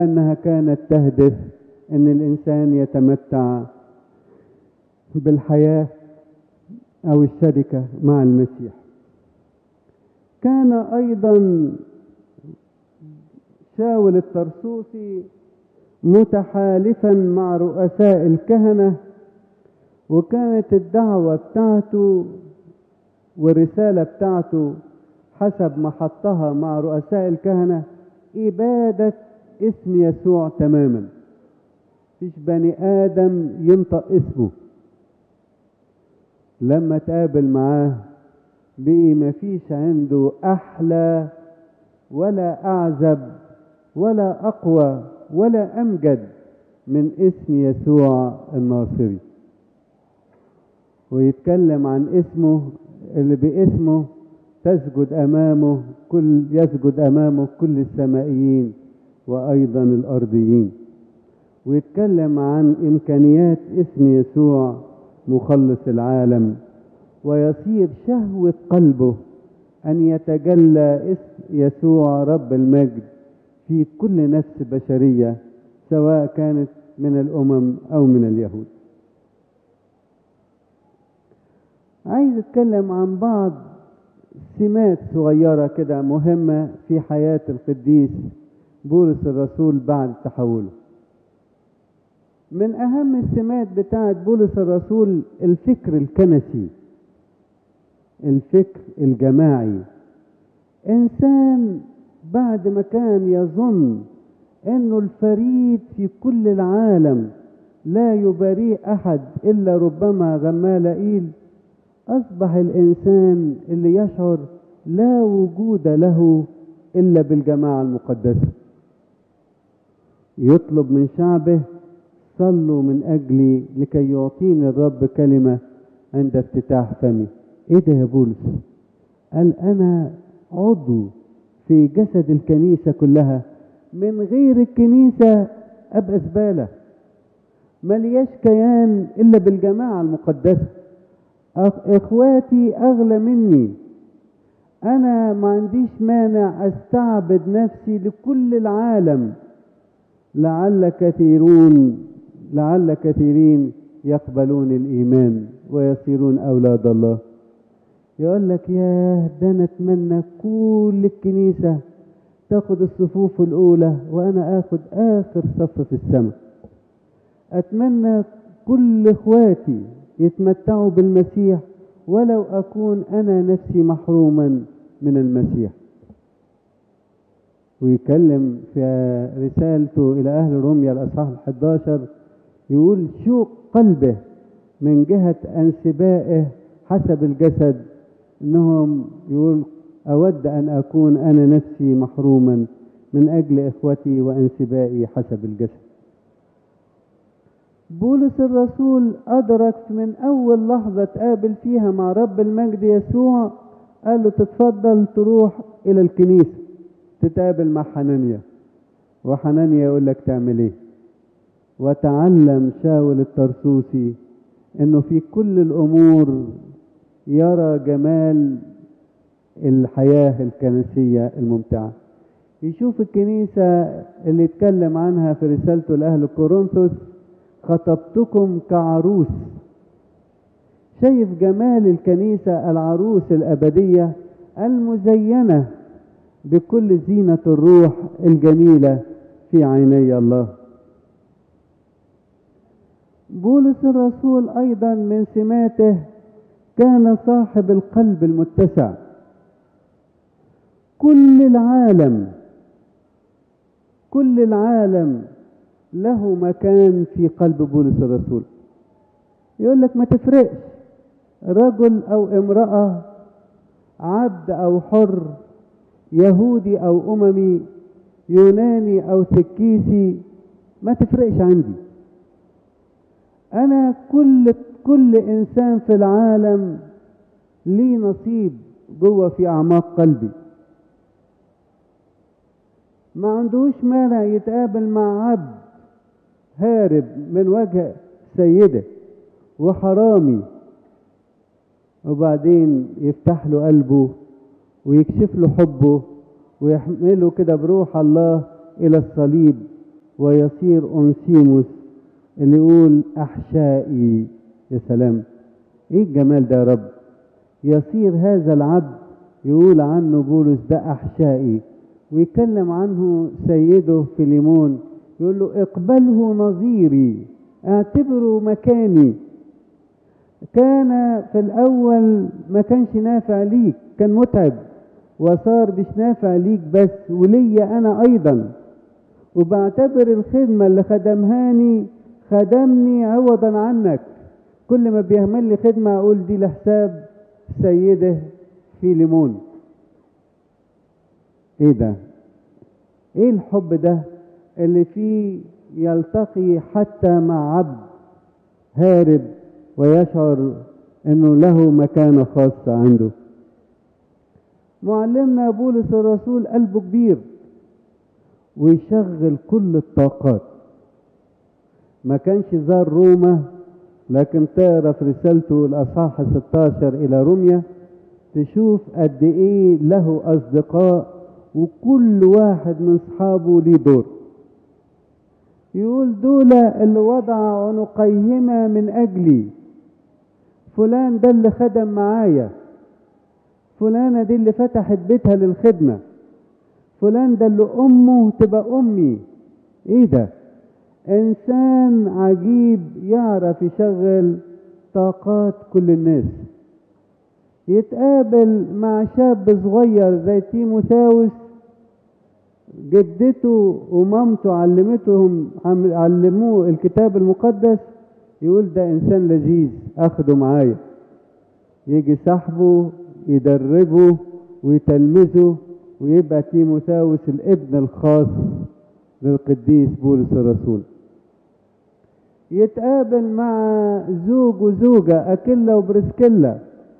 أنها كانت تهدف أن الإنسان يتمتع بالحياة أو الشركة مع المسيح كان أيضا شاول الطرسوسي متحالفا مع رؤساء الكهنة وكانت الدعوة بتاعته والرسالة بتاعته حسب ما حطها مع رؤساء الكهنة إبادة اسم يسوع تماما فيش بني آدم ينطق اسمه لما تقابل معاه بقي مفيش عنده أحلى ولا أعزب ولا أقوى ولا أمجد من اسم يسوع الناصري ويتكلم عن اسمه اللي باسمه تسجد أمامه كل يسجد أمامه كل السمائيين وأيضا الأرضيين ويتكلم عن إمكانيات اسم يسوع مخلص العالم ويصير شهوة قلبه أن يتجلى اسم يسوع رب المجد في كل نفس بشرية سواء كانت من الأمم أو من اليهود عايز اتكلم عن بعض سمات صغيرة كده مهمة في حياة القديس بولس الرسول بعد تحوله من أهم السمات بتاعت بولس الرسول الفكر الكنسي الفكر الجماعي إنسان بعد ما كان يظن إنه الفريد في كل العالم لا يباريه أحد إلا ربما غمالائيل أصبح الإنسان اللي يشعر لا وجود له إلا بالجماعة المقدسة يطلب من شعبه صلوا من أجلي لكي يعطيني الرب كلمة عند افتتاح فمي إيه ده يا بولس قال أنا عضو في جسد الكنيسة كلها من غير الكنيسة أبقى زبالة ملياش كيان إلا بالجماعة المقدسة اخواتي اغلى مني انا ما عنديش مانع استعبد نفسي لكل العالم لعل كثيرون لعل كثيرين يقبلون الايمان ويصيرون اولاد الله يقول لك يا ده انا اتمنى كل الكنيسه تاخد الصفوف الاولى وانا اخد اخر صف في السماء اتمنى كل اخواتي يتمتعوا بالمسيح ولو أكون أنا نفسي محروما من المسيح ويكلم في رسالته إلى أهل روميا الأصحاح الحداشر يقول شوق قلبه من جهة أنسبائه حسب الجسد إنهم يقول أود أن أكون أنا نفسي محروما من أجل إخوتي وأنسبائي حسب الجسد بولس الرسول أدرك من أول لحظة تقابل فيها مع رب المجد يسوع قال له تتفضل تروح إلى الكنيسة تتقابل مع حنانيا وحنانيا يقول لك تعمل إيه وتعلم شاول الترسوسي إنه في كل الأمور يرى جمال الحياة الكنسية الممتعة يشوف الكنيسة اللي اتكلم عنها في رسالته لأهل كورنثوس خطبتكم كعروس شايف جمال الكنيسة العروس الأبدية المزينة بكل زينة الروح الجميلة في عيني الله بولس الرسول أيضا من سماته كان صاحب القلب المتسع كل العالم كل العالم له مكان في قلب بولس الرسول يقول لك ما تفرقش رجل او امرأة عبد او حر يهودي او اممي يوناني او تكيسي ما تفرقش عندي انا كل كل انسان في العالم ليه نصيب جوه في اعماق قلبي ما عندوش مانع يتقابل مع عبد هارب من وجه سيده وحرامي وبعدين يفتح له قلبه ويكشف له حبه ويحمله كده بروح الله الى الصليب ويصير أنسيموس اللي يقول أحشائي يا سلام إيه الجمال ده يا رب يصير هذا العبد يقول عنه بولس ده أحشائي ويتكلم عنه سيده فيليمون يقول له اقبله نظيري اعتبره مكاني كان في الأول ما كانش نافع ليك كان متعب وصار مش نافع ليك بس وليا أنا أيضا وبعتبر الخدمة اللي خدمهاني خدمني عوضا عنك كل ما بيعمل لي خدمة أقول دي لحساب سيده في ليمون ايه ده ايه الحب ده اللي فيه يلتقي حتى مع عبد هارب ويشعر انه له مكانة خاصة عنده معلمنا بولس الرسول قلبه كبير ويشغل كل الطاقات ما كانش زار روما لكن تقرا في رسالته الاصحاح 16 الى روميا تشوف قد ايه له اصدقاء وكل واحد من اصحابه ليه دور يقول دول اللي وضع عنقيهما من اجلي فلان ده اللي خدم معايا فلانة دي اللي فتحت بيتها للخدمة فلان ده اللي أمه تبقى أمي إيه ده إنسان عجيب يعرف يشغل طاقات كل الناس يتقابل مع شاب صغير زي تيموثاوس جدته ومامته علمتهم علموه الكتاب المقدس يقول ده انسان لذيذ اخده معايا يجي صاحبه يدربه ويتلمذه ويبقى تيموثاوس الابن الخاص للقديس بولس الرسول يتقابل مع زوج وزوجة أكيلا وبرسكيلا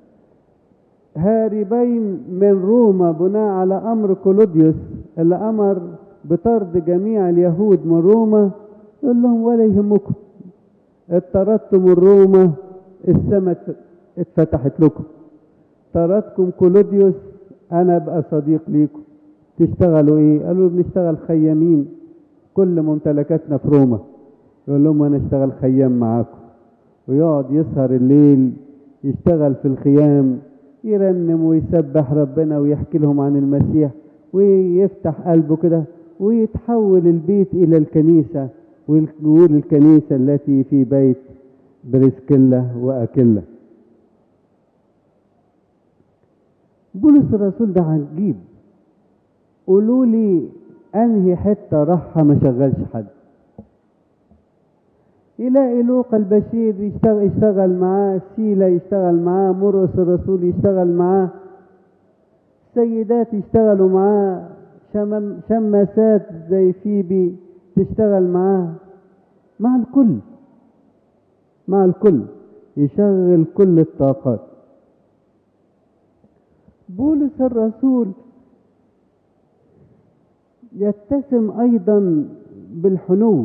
هاربين من روما بناء على أمر كولوديوس اللي أمر بطرد جميع اليهود من روما يقول لهم ولا يهمكم اطردتم من روما السماء اتفتحت لكم طردكم كولوديوس انا ابقى صديق ليكم تشتغلوا ايه قالوا بنشتغل خيامين كل ممتلكاتنا في روما يقول لهم انا اشتغل خيام معاكم ويقعد يسهر الليل يشتغل في الخيام يرنم ويسبح ربنا ويحكي لهم عن المسيح ويفتح قلبه كده ويتحول البيت الى الكنيسه ويقول الكنيسه التي في بيت بريسكيلا واكيلا بولس الرسول ده عجيب قولوا لي انهي حته راحها ما شغلش حد يلاقي لوقا البشير يشتغل, يشتغل معاه سيلا يشتغل معاه مرقس الرسول يشتغل معاه سيدات يشتغلوا معاه شمم شماسات زي فيبي تشتغل معاه مع الكل مع الكل يشغل كل الطاقات بولس الرسول يتسم ايضا بالحنو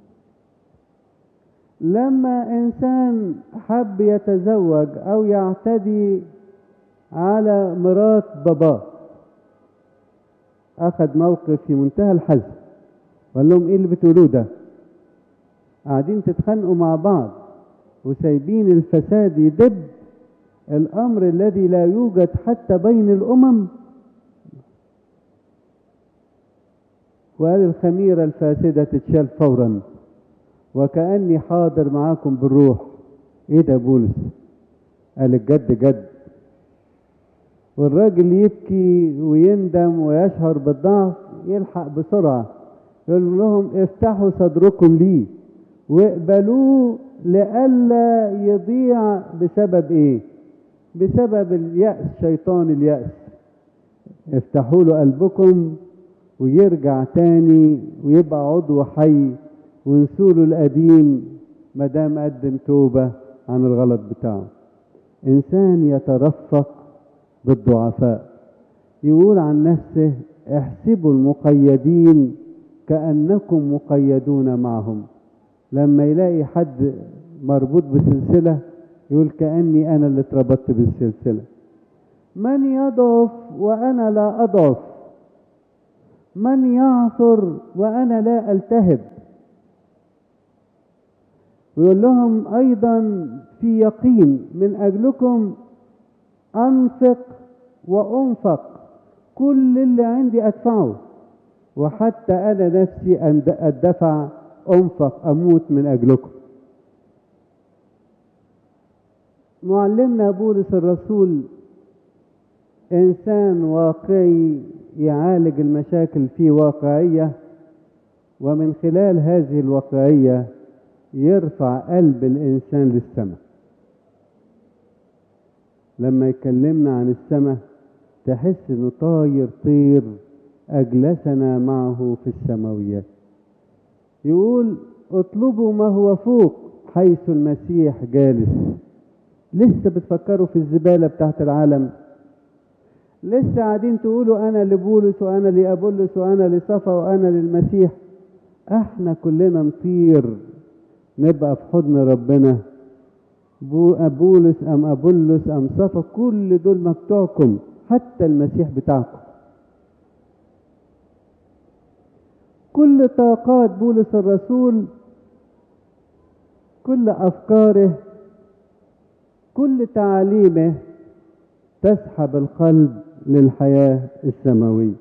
لما انسان حب يتزوج او يعتدي على مرات باباه اخذ موقف في منتهى الحزم وقال لهم ايه اللي بتقولوه ده قاعدين تتخانقوا مع بعض وسايبين الفساد يدب الامر الذي لا يوجد حتى بين الامم وقال الخميره الفاسده تتشال فورا وكاني حاضر معاكم بالروح ايه ده بولس قال الجد جد والراجل يبكي ويندم ويشعر بالضعف يلحق بسرعه يقول لهم افتحوا صدركم لي واقبلوه لئلا يضيع بسبب ايه بسبب اليأس شيطان اليأس افتحوا له قلبكم ويرجع تاني ويبقى عضو حي ونسوا له القديم ما دام قدم توبة عن الغلط بتاعه إنسان يترفق بالضعفاء يقول عن نفسه احسبوا المقيدين كأنكم مقيدون معهم لما يلاقي حد مربوط بسلسلة يقول كأني أنا اللي اتربطت بالسلسلة من يضعف وأنا لا أضعف من يعثر وأنا لا ألتهب ويقول لهم أيضا في يقين من أجلكم أنفق وأنفق كل اللي عندي أدفعه وحتى أنا نفسي أدفع أنفق أموت من أجلكم معلمنا بولس الرسول إنسان واقعي يعالج المشاكل في واقعية ومن خلال هذه الواقعية يرفع قلب الإنسان للسماء لما يكلمنا عن السماء تحس انه طاير طير اجلسنا معه في السماويات يقول اطلبوا ما هو فوق حيث المسيح جالس لسه بتفكروا في الزباله بتاعت العالم لسه قاعدين تقولوا انا لبولس وانا لابولس وانا لصفا وانا للمسيح احنا كلنا نطير نبقى في حضن ربنا بولس ام ابولس ام صفا كل دول مبتوعكم حتى المسيح بتاعكم كل طاقات بولس الرسول كل افكاره كل تعاليمه تسحب القلب للحياه السماويه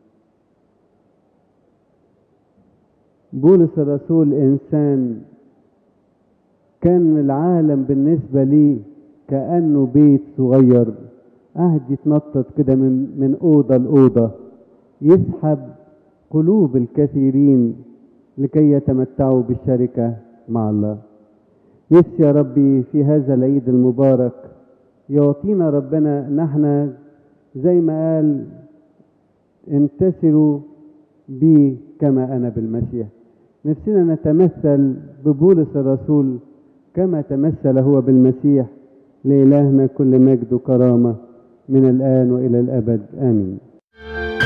بولس الرسول انسان كان العالم بالنسبه لي كانه بيت صغير قاعد يتنطط كده من من اوضه لاوضه يسحب قلوب الكثيرين لكي يتمتعوا بالشركه مع الله نفسي يا ربي في هذا العيد المبارك يعطينا ربنا نحن زي ما قال امتثلوا بي كما انا بالمسيح نفسنا نتمثل ببولس الرسول كما تمثل هو بالمسيح لإلهنا كل مجد وكرامة من الآن وإلى الأبد آمين